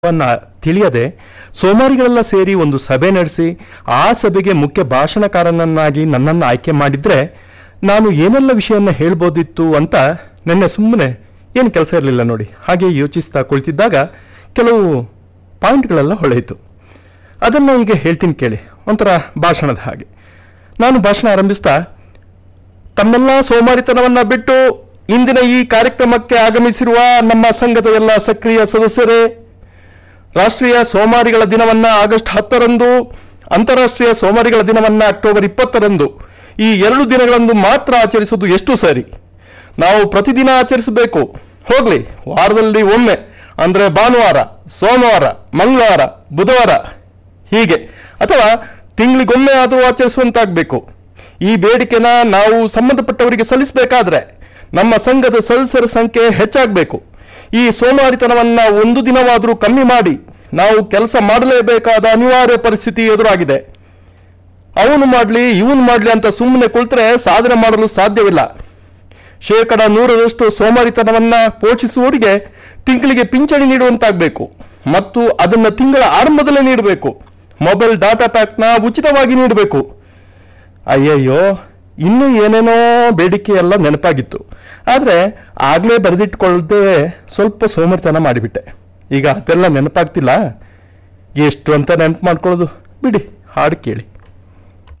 ವನ್ನ ತಿಳಿಯದೆ ಸೋಮಾರಿಗಳೆಲ್ಲ ಸೇರಿ ಒಂದು ಸಭೆ ನಡೆಸಿ ಆ ಸಭೆಗೆ ಮುಖ್ಯ ಭಾಷಣಕಾರನನ್ನಾಗಿ ನನ್ನನ್ನು ಆಯ್ಕೆ ಮಾಡಿದ್ರೆ ನಾನು ಏನೆಲ್ಲ ವಿಷಯನ್ನ ಹೇಳ್ಬೋದಿತ್ತು ಅಂತ ನೆನ್ನೆ ಸುಮ್ಮನೆ ಏನು ಕೆಲಸ ಇರಲಿಲ್ಲ ನೋಡಿ ಹಾಗೆ ಯೋಚಿಸ್ತಾ ಕುಳಿತಿದ್ದಾಗ ಕೆಲವು ಪಾಯಿಂಟ್ಗಳೆಲ್ಲ ಹೊಳೆಯಿತು ಅದನ್ನು ಈಗ ಹೇಳ್ತೀನಿ ಕೇಳಿ ಒಂಥರ ಭಾಷಣದ ಹಾಗೆ ನಾನು ಭಾಷಣ ಆರಂಭಿಸ್ತಾ ತಮ್ಮೆಲ್ಲ ಸೋಮಾರಿತನವನ್ನ ಬಿಟ್ಟು ಇಂದಿನ ಈ ಕಾರ್ಯಕ್ರಮಕ್ಕೆ ಆಗಮಿಸಿರುವ ನಮ್ಮ ಸಂಘದ ಎಲ್ಲ ಸಕ್ರಿಯ ಸದಸ್ಯರೇ ರಾಷ್ಟ್ರೀಯ ಸೋಮಾರಿಗಳ ದಿನವನ್ನ ಆಗಸ್ಟ್ ಹತ್ತರಂದು ಅಂತಾರಾಷ್ಟ್ರೀಯ ಸೋಮಾರಿಗಳ ದಿನವನ್ನ ಅಕ್ಟೋಬರ್ ಇಪ್ಪತ್ತರಂದು ಈ ಎರಡು ದಿನಗಳಂದು ಮಾತ್ರ ಆಚರಿಸುವುದು ಎಷ್ಟು ಸರಿ ನಾವು ಪ್ರತಿದಿನ ಆಚರಿಸಬೇಕು ಹೋಗ್ಲಿ ವಾರದಲ್ಲಿ ಒಮ್ಮೆ ಅಂದ್ರೆ ಭಾನುವಾರ ಸೋಮವಾರ ಮಂಗಳವಾರ ಬುಧವಾರ ಹೀಗೆ ಅಥವಾ ತಿಂಗಳಿಗೊಮ್ಮೆ ಆದರೂ ಆಚರಿಸುವಂತಾಗಬೇಕು ಈ ಬೇಡಿಕೆನ ನಾವು ಸಂಬಂಧಪಟ್ಟವರಿಗೆ ಸಲ್ಲಿಸಬೇಕಾದ್ರೆ ನಮ್ಮ ಸಂಘದ ಸದಸ್ಯರ ಸಂಖ್ಯೆ ಹೆಚ್ಚಾಗಬೇಕು ಈ ಸೋಮಾರಿತನವನ್ನ ಒಂದು ದಿನವಾದರೂ ಕಮ್ಮಿ ಮಾಡಿ ನಾವು ಕೆಲಸ ಮಾಡಲೇಬೇಕಾದ ಅನಿವಾರ್ಯ ಪರಿಸ್ಥಿತಿ ಎದುರಾಗಿದೆ ಅವನು ಮಾಡಲಿ ಇವನು ಮಾಡಲಿ ಅಂತ ಸುಮ್ಮನೆ ಕುಳಿತರೆ ಸಾಧನೆ ಮಾಡಲು ಸಾಧ್ಯವಿಲ್ಲ ಶೇಕಡ ನೂರರಷ್ಟು ಸೋಮಾರಿತನವನ್ನ ಪೋಷಿಸುವವರಿಗೆ ತಿಂಗಳಿಗೆ ಪಿಂಚಣಿ ನೀಡುವಂತಾಗಬೇಕು ಮತ್ತು ಅದನ್ನ ತಿಂಗಳ ಆರಂಭದಲ್ಲೇ ನೀಡಬೇಕು ಮೊಬೈಲ್ ಡಾಟಾ ಪ್ಯಾಕ್ನ ಉಚಿತವಾಗಿ ನೀಡಬೇಕು ಅಯ್ಯಯ್ಯೋ ಇನ್ನೂ ಏನೇನೋ ಬೇಡಿಕೆ ಎಲ್ಲ ನೆನಪಾಗಿತ್ತು ಆದರೆ ಆಗಲೇ ಬರೆದಿಟ್ಕೊಳ್ಳದೆ ಸ್ವಲ್ಪ ಸೋಮರಿತನ ಮಾಡಿಬಿಟ್ಟೆ ಈಗ ಅದೆಲ್ಲ ನೆನಪಾಗ್ತಿಲ್ಲ ಎಷ್ಟು ಅಂತ ನೆನಪು ಮಾಡ್ಕೊಳ್ಳೋದು ಬಿಡಿ ಹಾಡು ಕೇಳಿ